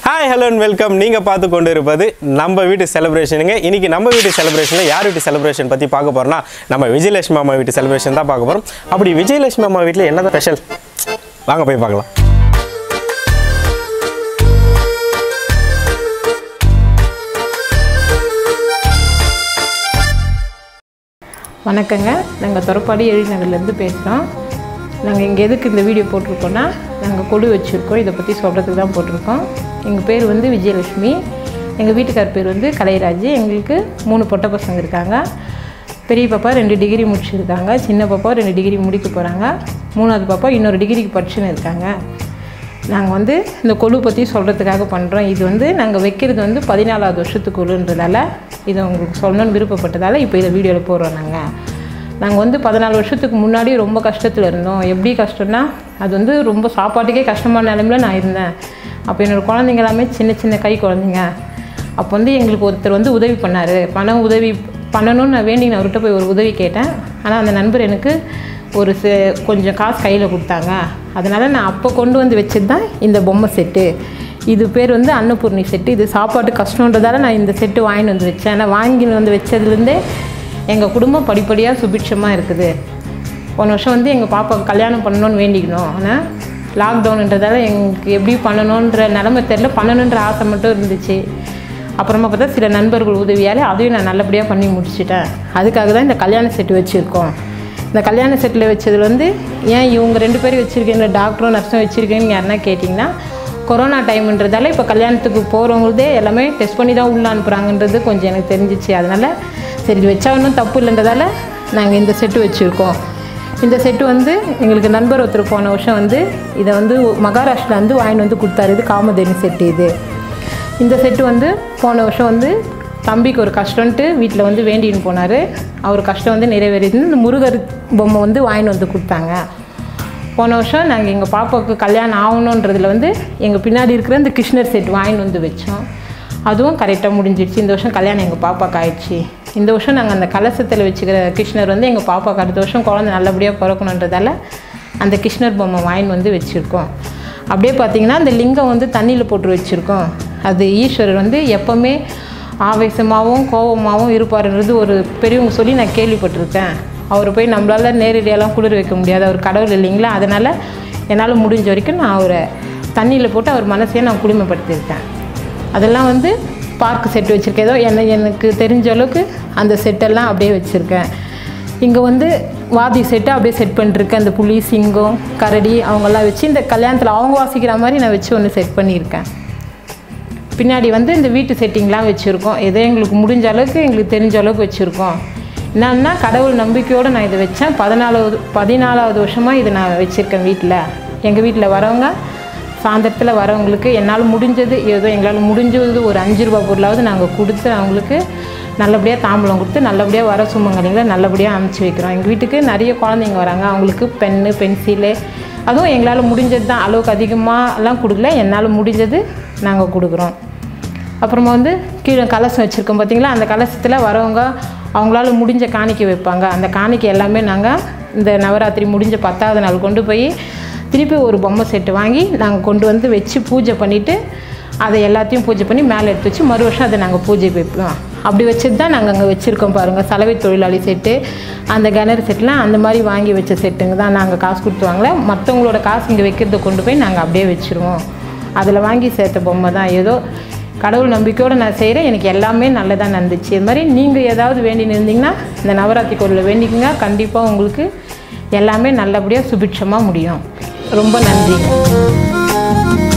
hi hello and welcome நீங்கள் பார்த்து கொண்டு இருப்பது நம்ம வீட்டு செலிப்ரேஷனுங்க இன்னைக்கு நம்ம வீட்டு செலிப்ரேஷனில் யார் வீட்டு செலிப்ரேஷன் பற்றி பார்க்க போகிறோம்னா நம்ம விஜயலட்சுமி அம்மா வீட்டு செலிப்ரேஷன் தான் பார்க்க போகிறோம் அப்படி விஜயலட்சுமி அம்மா வீட்டில் என்ன ஸ்பெஷல் வாங்க போய் பார்க்கலாம் வணக்கங்க நாங்கள் தொரப்பாடி எழில்நகர்லேருந்து பேசுகிறோம் நாங்கள் இங்கே எதுக்கு இந்த வீடியோ போட்டிருக்கோன்னா நாங்கள் கொடு வச்சுருக்கோம் இதை பற்றி சொல்கிறதுக்கு தான் போட்டிருக்கோம் எங்கள் பேர் வந்து விஜயலட்சுமி எங்கள் வீட்டுக்கார் பேர் வந்து கலைராஜ் எங்களுக்கு மூணு பொட்டை பசங்க இருக்காங்க பெரிய பாப்பா ரெண்டு டிகிரி முடிச்சிருக்காங்க சின்ன பாப்பா ரெண்டு டிகிரி முடிக்க போகிறாங்க மூணாவது பாப்பா இன்னொரு டிகிரிக்கு படிச்சுன்னு இருக்காங்க நாங்கள் வந்து இந்த கொலு பற்றி சொல்கிறதுக்காக பண்ணுறோம் இது வந்து நாங்கள் வைக்கிறது வந்து பதினாலாவது வருஷத்து கொலுன்றதால இதை உங்களுக்கு சொல்லணும்னு விருப்பப்பட்டதால் இப்போ இதை வீடியோவில் போடுறோம் நாங்கள் நாங்கள் வந்து பதினாலு வருஷத்துக்கு முன்னாடி ரொம்ப கஷ்டத்தில் இருந்தோம் எப்படி கஷ்டம்னா அது வந்து ரொம்ப சாப்பாட்டுக்கே கஷ்டமான நிலமையில நான் இருந்தேன் அப்போ என்னோடய குழந்தைங்க எல்லாமே சின்ன சின்ன கை குழந்தைங்க அப்போ வந்து எங்களுக்கு ஒருத்தர் வந்து உதவி பண்ணார் பண உதவி பண்ணணும்னு நான் வேண்டி நான் அவர்கிட்ட போய் ஒரு உதவி கேட்டேன் ஆனால் அந்த நண்பர் எனக்கு ஒரு சே கொஞ்சம் காசு கையில் கொடுத்தாங்க அதனால் நான் அப்போ கொண்டு வந்து வச்சது தான் இந்த பொம்மை செட்டு இது பேர் வந்து அன்னபூர்ணி செட்டு இது சாப்பாட்டு கஷ்டன்றதால நான் இந்த செட்டு வாங்கிட்டு வந்து வச்சேன் ஆனால் வாங்கிட்டு வந்து வச்சதுலேருந்தே எங்கள் குடும்பம் படிப்படியாக சுபிட்சமாக இருக்குது போன வருஷம் வந்து எங்கள் பாப்பாவுக்கு கல்யாணம் பண்ணணும்னு வேண்டிக்கணும் ஆனால் லாக்டவுன்ன்றதால எங்களுக்கு எப்படி பண்ணணுன்ற நிலமை தெரில பண்ணணுன்ற ஆசை மட்டும் இருந்துச்சு அப்புறமா பார்த்தா சில நண்பர்கள் உதவியால் அதையும் நான் நல்லபடியாக பண்ணி முடிச்சிட்டேன் அதுக்காக தான் இந்த கல்யாண செட்டு வச்சுருக்கோம் இந்த கல்யாண செட்டில் வச்சதுல வந்து ஏன் இவங்க ரெண்டு பேரும் வச்சுருக்கீங்க டாக்டரும் நர்ஸும் வச்சுருக்கீங்கன்னு யாருன்னா கேட்டிங்கன்னா கொரோனா டைம்ன்றதால இப்போ கல்யாணத்துக்கு போகிறவங்களதே எல்லாமே டெஸ்ட் பண்ணி தான் உள்ளே அனுப்புகிறாங்கன்றது கொஞ்சம் எனக்கு தெரிஞ்சிச்சு அதனால் சரி இது வச்சா ஒன்றும் தப்பு இல்லைன்றதால நாங்கள் இந்த செட்டு வச்சுருக்கோம் இந்த செட்டு வந்து எங்களுக்கு நண்பர் ஒருத்தர் போன வருஷம் வந்து இதை வந்து மகாராஷ்டிரா வந்து வாங்கிட்டு வந்து கொடுத்தாரு இது காமதேனி செட்டு இது இந்த செட்டு வந்து போன வருஷம் வந்து தம்பிக்கு ஒரு கஷ்டம்ன்ட்டு வீட்டில் வந்து வேண்டின்னு போனார் அவர் கஷ்டம் வந்து நிறைவேறிது இந்த முருகர் பொம்மை வந்து வாங்கிட்டு வந்து கொடுத்தாங்க போன வருஷம் நாங்கள் எங்கள் பாப்பாவுக்கு கல்யாணம் ஆகணுன்றதுல வந்து எங்கள் பின்னாடி இருக்கிற இந்த கிருஷ்ணர் செட் வாங்கிட்டு வந்து வச்சோம் அதுவும் கரெக்டாக முடிஞ்சிடுச்சு இந்த வருஷம் கல்யாணம் எங்கள் பாப்பாவுக்கு ஆயிடுச்சு இந்த வருஷம் நாங்கள் அந்த கலசத்தில் வச்சுக்கிற கிருஷ்ணர் வந்து எங்கள் பாப்பாவுக்கு அடுத்த வருஷம் குழந்தை நல்லபடியாக பிறக்கணுன்றதால அந்த கிருஷ்ணர் பொம்மை வாங்கிட்டு வந்து வச்சுருக்கோம் அப்படியே பார்த்தீங்கன்னா அந்த லிங்கம் வந்து தண்ணியில் போட்டு வச்சுருக்கோம் அது ஈஸ்வரர் வந்து எப்போவுமே ஆவேசமாகவும் கோபமாகவும் இருப்பாருன்றது ஒரு பெரியவங்க சொல்லி நான் கேள்விப்பட்டிருக்கேன் அவர் போய் நம்மளால் நேரடியாலாம் குளிர் வைக்க முடியாது அவர் கடவுள் இல்லைங்களா அதனால் என்னால் முடிஞ்ச வரைக்கும் நான் அவரை தண்ணியில் போட்டு அவர் மனசையே நான் குளிமைப்படுத்தியிருக்கேன் அதெல்லாம் வந்து பார்க் செட்டு வச்சுருக்கேன் ஏதோ என்ன எனக்கு தெரிஞ்ச அளவுக்கு அந்த செட்டெல்லாம் அப்படியே வச்சுருக்கேன் இங்கே வந்து வாதி செட்டு அப்படியே செட் பண்ணிருக்கேன் இந்த புலி சிங்கம் கரடி அவங்கெல்லாம் வச்சு இந்த கல்யாணத்தில் அவங்க வாசிக்கிற மாதிரி நான் வச்சு ஒன்று செட் பண்ணியிருக்கேன் பின்னாடி வந்து இந்த வீட்டு செட்டிங்லாம் வச்சுருக்கோம் ஏதோ எங்களுக்கு முடிஞ்ச அளவுக்கு எங்களுக்கு தெரிஞ்ச அளவுக்கு வச்சுருக்கோம் என்னன்னா கடவுள் நம்பிக்கையோடு நான் இதை வச்சேன் பதினாலாவது பதினாலாவது வருஷமாக இதை நான் வச்சுருக்கேன் வீட்டில் எங்கள் வீட்டில் வரவங்க சாயந்தரத்தில் வரவங்களுக்கு என்னால் முடிஞ்சது ஏதோ எங்களால் முடிஞ்சது ஒரு அஞ்சு ரூபா பொருளாவது நாங்கள் கொடுத்து அவங்களுக்கு நல்லபடியாக தாம்பூலம் கொடுத்து நல்லபடியாக வர சுமங்கலிங்களை நல்லபடியாக அனுப்பிச்சி வைக்கிறோம் எங்கள் வீட்டுக்கு நிறைய குழந்தைங்க வராங்க அவங்களுக்கு பென்னு பென்சிலு அதுவும் எங்களால் முடிஞ்சது தான் அளவுக்கு அதிகமாகலாம் கொடுக்கல என்னால் முடிஞ்சது நாங்கள் கொடுக்குறோம் அப்புறமா வந்து கீழே கலசம் வச்சுருக்கோம் பார்த்தீங்களா அந்த கலசத்தில் வரவங்க அவங்களால முடிஞ்ச காணிக்கை வைப்பாங்க அந்த காணிக்கை எல்லாமே நாங்கள் இந்த நவராத்திரி முடிஞ்ச பத்தாவது நாள் கொண்டு போய் திருப்பி ஒரு பொம்மை செட்டு வாங்கி நாங்கள் கொண்டு வந்து வச்சு பூஜை பண்ணிவிட்டு அதை எல்லாத்தையும் பூஜை பண்ணி மேலே எடுத்து வச்சு மறு வருஷம் அதை நாங்கள் பூஜை வைப்போம் அப்படி வச்சது தான் நாங்கள் அங்கே வச்சுருக்கோம் பாருங்கள் சலவை தொழிலாளி செட்டு அந்த கிணறு செட்டுலாம் அந்த மாதிரி வாங்கி வச்ச செட்டுங்க தான் நாங்கள் காசு கொடுத்து வாங்கல மற்றவங்களோட காசு இங்கே வைக்கிறத கொண்டு போய் நாங்கள் அப்படியே வச்சுருவோம் அதில் வாங்கி சேர்த்த பொம்மை தான் ஏதோ கடவுள் நம்பிக்கையோடு நான் செய்கிறேன் எனக்கு எல்லாமே நல்லதாக நடந்துச்சு இது மாதிரி நீங்கள் ஏதாவது வேண்டின்னு இருந்தீங்கன்னா இந்த நவராத்திரி கோயிலில் வேண்டிக்கங்க கண்டிப்பாக உங்களுக்கு எல்லாமே நல்லபடியாக சுபிட்சமாக முடியும் ரொம்ப நன்றிங்க